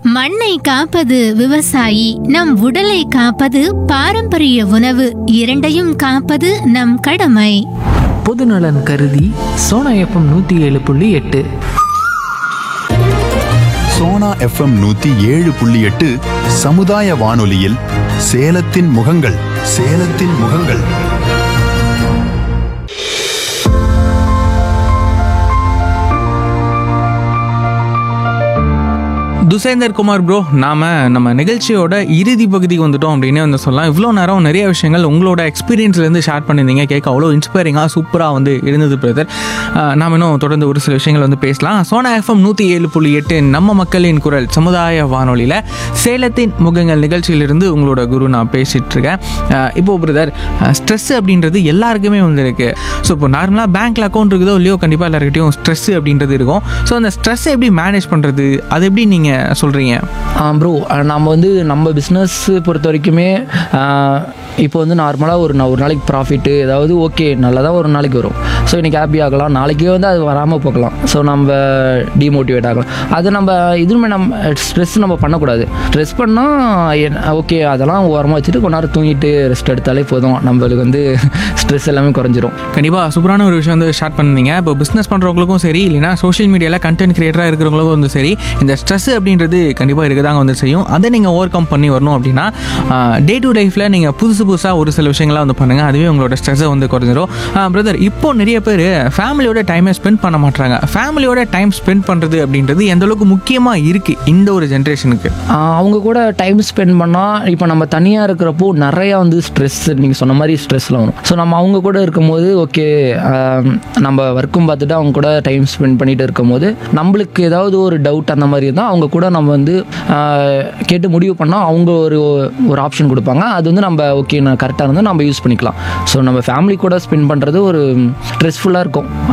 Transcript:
மண்ணை காப்பது விவசாயி நம் உடலை காப்பது பாரம்பரிய உணவு இரண்டையும் காப்பது நம் கடமை பொதுநலன் கருதி சோனா எஃப்எம் நூற்றி ஏழு புள்ளி எட்டு சோனா எஃப்எம் நூத்தி ஏழு புள்ளி எட்டு சமுதாய வானொலியில் சேலத்தின் முகங்கள் சேலத்தின் முகங்கள் துசேந்தர் குமார் ப்ரோ நாம நம்ம நிகழ்ச்சியோட இறுதி பகுதிக்கு வந்துட்டோம் அப்படின்னு வந்து சொல்லலாம் இவ்வளோ நேரம் நிறைய விஷயங்கள் உங்களோட எக்ஸ்பீரியன்ஸ்லேருந்து ஷேர் பண்ணியிருந்தீங்க கேட்க அவ்வளோ இன்ஸ்பைரிங்காக சூப்பராக வந்து இருந்தது பிரதர் நாம இன்னும் தொடர்ந்து ஒரு சில விஷயங்கள் வந்து பேசலாம் சோனா எஃப்எம் நூற்றி ஏழு புள்ளி எட்டு நம்ம மக்களின் குரல் சமுதாய வானொலியில் சேலத்தின் முகங்கள் நிகழ்ச்சியிலிருந்து உங்களோட குரு நான் பேசிட்டு இருக்கேன் அஹ் இப்போ பிரதர் ஸ்ட்ரெஸ் அப்படின்றது எல்லாருக்குமே வந்து இருக்கு ஸோ இப்போ நார்மலாக பேங்க்ல அக்கௌண்ட் இருக்குதோ இல்லையோ கண்டிப்பாக எல்லாருக்கிட்டையும் ஸ்ட்ரெஸ் அப்படின்றது இருக்கும் ஸோ அந்த ஸ்ட்ரெஸ்ஸை எப்படி மேனேஜ் பண்ணுறது அது எப்படி நீங்கள் சொல்கிறீங்க ப்ரோ நம்ம வந்து நம்ம பிஸ்னஸ் பொறுத்த வரைக்குமே ஆஹ், இப்போ வந்து நார்மலாக ஒரு நா- ஒரு நாளைக்கு ப்ராஃபிட்டு ஏதாவது ஓகே நல்லதாக ஒரு நாளைக்கு வரும் ஸோ இன்றைக்கி ஹாப்பி ஆகலாம் நாளைக்கே வந்து அது வராமல் போகலாம் ஸோ நம்ம டிமோட்டிவேட் ஆகலாம் அது நம்ம இதுவுமே நம்ம ஸ்ட்ரெஸ் நம்ம பண்ணக்கூடாது ஸ்ட்ரெஸ் பண்ணால் ஓகே அதெல்லாம் ஓரமாக வச்சுட்டு கொஞ்ச நேரம் தூங்கிட்டு ரெஸ்ட் எடுத்தாலே போதும் நம்மளுக்கு வந்து ஸ்ட்ரெஸ் எல்லாமே குறைஞ்சிரும் கண்டிப்பாக சூப்பரான ஒரு விஷயம் வந்து ஸ்டார்ட் பண்ணீங்க இப்போ பிஸ்னஸ் பண்ணுறவங்களுக்கும் சரி இல்லைனா சோஷியல் மீடியாவில் கண்டென்ட் கிரியேட்டராக இருக்கிறவங்களுக்கும் வந்து சரி இந்த ஸ்ட்ரெஸ் அப்படின்றது கண்டிப்பாக இருக்க தாங்க வந்து செய்யும் அதை நீங்கள் ஓவர் கம் பண்ணி வரணும் அப்படின்னா டே டு லைஃப்பில் நீங்கள் புதுசு புதுசாக ஒரு சில விஷயங்கள்லாம் வந்து பண்ணுங்கள் அதுவே உங்களோட ஸ்ட்ரெஸ்ஸை வந்து குறைஞ்சிரும் பிரதர் இப்போ நிறைய பேர் ஃபேமிலியோட டைமை ஸ்பெண்ட் பண்ண மாட்டாங்க ஃபேமிலியோட டைம் ஸ்பெண்ட் பண்ணுறது அப்படின்றது எந்த அளவுக்கு முக்கியமாக இருக்குது இந்த ஒரு ஜென்ரேஷனுக்கு ஆஹ் அவங்க கூட டைம் ஸ்பெண்ட் பண்ணால் இப்போ நம்ம தனியாக இருக்கிறப்போ நிறையா வந்து ஸ்ட்ரெஸ் நீங்கள் சொன்ன மாதிரி ஸ்ட்ரெஸ்லாம் வரும் ஸோ நம்ம அவங்க கூட இருக்கும்போது ஓகே நம்ம ஒர்க்கும் பார்த்துட்டு அவங்க கூட டைம் ஸ்பெண்ட் பண்ணிட்டு இருக்கும்போது நம்மளுக்கு ஏதாவது ஒரு டவுட் அந்த மாதிரி இருந்தால் அவங்க கூட நம்ம வந்து ஆஹ் கேட்டு முடிவு பண்ணால் அவங்க ஒரு ஒரு ஆப்ஷன் கொடுப்பாங்க அது வந்து நம்ம ஓகே நான் கரெக்டாக இருந்தால் நம்ம யூஸ் பண்ணிக்கலாம் ஸோ நம்ம ஃபேமிலி கூட ஸ்பெண்ட் பண்ணுறது ஒரு ஸ்ட்ரெஸ்ஃபுல்லாக இருக்கும்